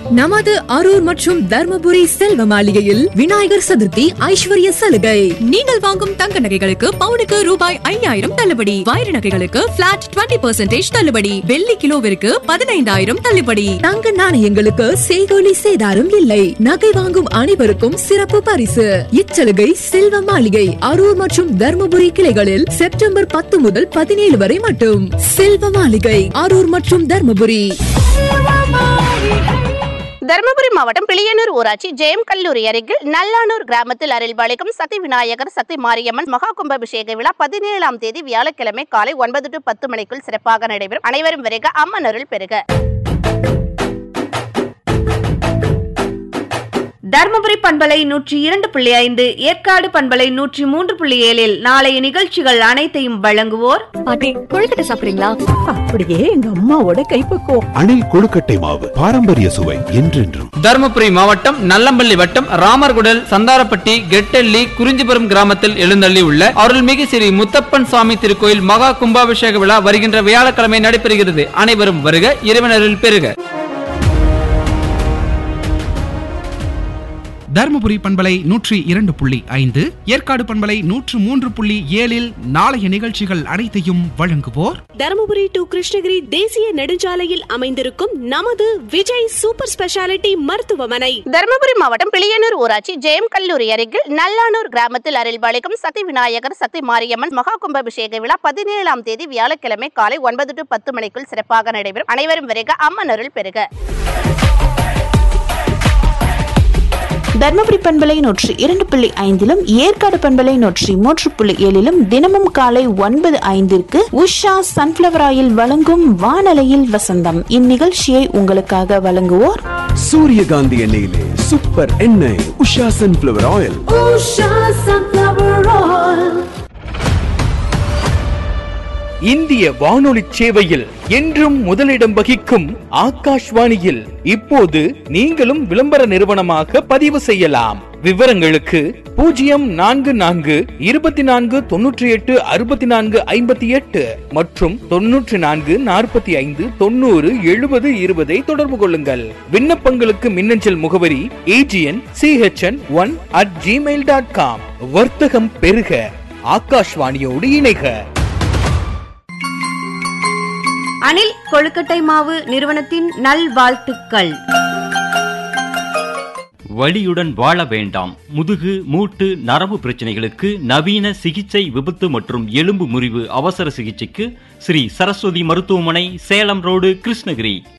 நமது அரூர் மற்றும் தர்மபுரி செல்வ மாளிகையில் விநாயகர் சதுர்த்தி ஐஸ்வர்ய சலுகை நீங்கள் வாங்கும் தங்க நகைகளுக்கு பவுனுக்கு ரூபாய் ஐயாயிரம் தள்ளுபடி வைர நகைகளுக்கு பிளாட் 20% பர்சன்டேஜ் தள்ளுபடி வெள்ளி கிலோவிற்கு பதினைந்தாயிரம் தள்ளுபடி தங்க நாணயங்களுக்கு செய்கூலி சேதாரம் இல்லை நகை வாங்கும் அனைவருக்கும் சிறப்பு பரிசு இச்சலுகை செல்வ மாளிகை அரூர் மற்றும் தர்மபுரி கிளைகளில் செப்டம்பர் பத்து முதல் பதினேழு வரை மட்டும் செல்வ மாளிகை அரூர் மற்றும் தர்மபுரி தருமபுரி மாவட்டம் பிளியனூர் ஊராட்சி ஜெயம் கல்லூரி அருகில் நல்லானூர் கிராமத்தில் அருள்பாலிக்கும் சக்தி விநாயகர் சக்தி மாரியம்மன் மகா கும்பாபிஷேக விழா பதினேழாம் தேதி வியாழக்கிழமை காலை ஒன்பது டு பத்து மணிக்குள் சிறப்பாக நடைபெறும் அனைவரும் வருக அம்மன் அருள் பெறுக தர்மபுரி பண்பலை நூற்றி இரண்டு புள்ளி ஐந்து ஏற்காடு பண்பலை நூற்றி மூன்று புள்ளி ஏழில் நாளைய நிகழ்ச்சிகள் அனைத்தையும் வழங்குவோர் பாட்டி கொழுக்கட்டை சாப்பிடுறீங்களா அப்படியே எங்க அம்மாவோட கைப்பக்குவம் அணில் கொழுக்கட்டை மாவு பாரம்பரிய சுவை என்றென்றும் தருமபுரி மாவட்டம் நல்லம்பள்ளி வட்டம் ராமர்குடல் சந்தாரப்பட்டி கெட்டெல்லி குறிஞ்சிபுரம் கிராமத்தில் எழுந்தள்ளி உள்ள அருள்மிகு ஸ்ரீ முத்தப்பன் சுவாமி திருக்கோயில் மகா கும்பாபிஷேக விழா வருகின்ற வியாழக்கிழமை நடைபெறுகிறது அனைவரும் வருக இறைவனரில் பெறுக தருமபுரி பண்பலை நூற்றி இரண்டு புள்ளி ஐந்து ஏற்காடு பண்பலை நூற்று மூன்று புள்ளி ஏழில் நாளைய நிகழ்ச்சிகள் அனைத்தையும் வழங்குவோர் தருமபுரி டு கிருஷ்ணகிரி தேசிய நெடுஞ்சாலையில் அமைந்திருக்கும் நமது விஜய் சூப்பர் ஸ்பெஷாலிட்டி மருத்துவமனை தருமபுரி மாவட்டம் பிளியனூர் ஊராட்சி ஜெயம் கல்லூரி அருகில் நல்லானூர் கிராமத்தில் அருள்பாலிக்கும் சக்தி விநாயகர் சக்தி மாரியம்மன் மகா கும்பாபிஷேக விழா பதினேழாம் தேதி வியாழக்கிழமை காலை ஒன்பது டு பத்து மணிக்குள் சிறப்பாக நடைபெறும் அனைவரும் வருக அம்மன் அருள் பெறுக தர்மபுரி பண்பலை நூற்றி இரண்டு புள்ளி ஐந்திலும் ஏற்காடு பண்பலை நூற்றி மூன்று புள்ளி ஏழிலும் தினமும் காலை ஒன்பது ஐந்திற்கு உஷா சன்ஃபிளவர் ஆயில் வழங்கும் வானலையில் வசந்தம் இந்நிகழ்ச்சியை உங்களுக்காக வழங்குவோர் சூரியகாந்தி எண்ணெயிலே சூப்பர் எண்ணெய் உஷா சன்ஃபிளவர் ஆயில் இந்திய வானொலி சேவையில் என்றும் முதலிடம் வகிக்கும் ஆகாஷ்வாணியில் இப்போது நீங்களும் விளம்பர நிறுவனமாக பதிவு செய்யலாம் விவரங்களுக்கு பூஜ்ஜியம் நான்கு நான்கு இருபத்தி நான்கு தொன்னூற்றி எட்டு அறுபத்தி நான்கு ஐம்பத்தி எட்டு மற்றும் தொன்னூற்றி நான்கு நாற்பத்தி ஐந்து தொண்ணூறு எழுபது இருபதை தொடர்பு கொள்ளுங்கள் விண்ணப்பங்களுக்கு மின்னஞ்சல் முகவரி AGN CHN one at Gmail dot com வர்த்தகம் பெருக ஆகாஷ்வாணியோடு இணைக அனில் கொழுக்கட்டை மாவு நிறுவனத்தின் நல்வாழ்த்துக்கள் வலியுடன் வாழ வேண்டாம் முதுகு மூட்டு நரம்பு பிரச்சனைகளுக்கு நவீன சிகிச்சை விபத்து மற்றும் எலும்பு முறிவு அவசர சிகிச்சைக்கு ஸ்ரீ சரஸ்வதி மருத்துவமனை சேலம் ரோடு கிருஷ்ணகிரி